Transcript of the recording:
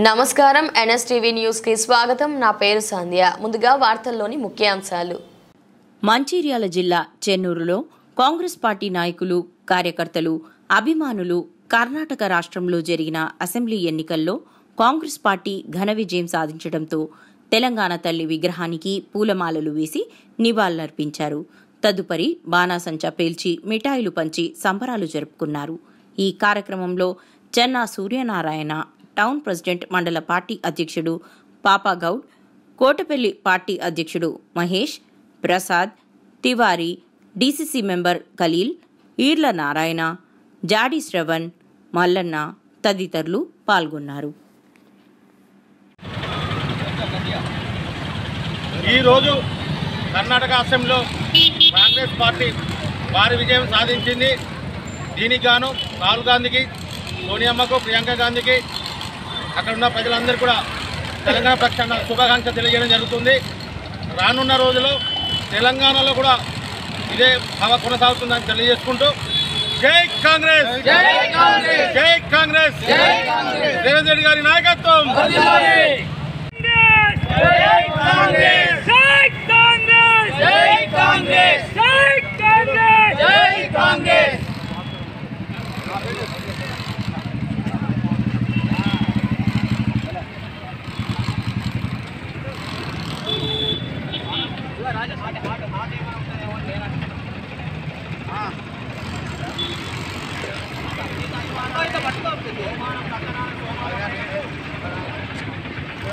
నమస్కారం NSTV news కి స్వాగతం నా పేరు సంధ్య ముందుగా వార్తల్లోని ముఖ్యాంశాలు మంచిర్యాల జిల్లా చెన్నూరులో కాంగ్రెస్ పార్టీ నాయకులు కార్యకర్తలు అభిమానులు కర్ణాటక రాష్ట్రంలో జరిగిన అసెంబ్లీ ఎన్నికల్లో కాంగ్రెస్ పార్టీ ఘన విజయం సాధించడంతో తెలంగాణ తల్లి విగ్రహానికి పూలమాలలు వేసి నివాళులర్పించారు తదుపరి బాణాసంచా పేల్చి మిఠాయిలు పంచి సంబరాలు జరుపుకున్నారు ఈ కార్యక్రమంలో చెన్నా సూర్యనారాయణ టౌన్ ప్రెసిడెంట్ మండల పార్టీ అధ్యక్షుడు పాపాగౌడ్ కోటపల్లి పార్టీ అధ్యక్షుడు మహేష్ ప్రసాద్ తివారీ డీసీసీ మెంబర్ ఖలీల్ ఈర్ల నారాయణ జాడి శ్రవణ్ మల్లన్న తదితరులు పాల్గొన్నారు ఈరోజు కర్ణాటక అసెంబ్లీలో కాంగ్రెస్ పార్టీ భారీ విజయం సాధించింది దీనికి గాను రాహుల్ గాంధీకి సోనియమ్మకు ప్రియాంక గాంధీకి అక్కడ ఉన్న ప్రజలందరూ కూడా తెలంగాణ పక్షాన శుభాకాంక్ష తెలియజేయడం జరుగుతుంది రానున్న రోజుల్లో తెలంగాణలో కూడా ఇదే హవ కొనసాగుతుందని తెలియజేసుకుంటూ జై కాంగ్రెస్ జై కాంగ్రెస్ జై కాంగ్రెస్ రేవంత్ రెడ్డి గారి నాయకత్వం జై కాంగ్రెస్ జై కాంగ్రెస్ జై కాంగ్రెస్ జై కాంగ్రెస్ జై కాంగ్రెస్ జై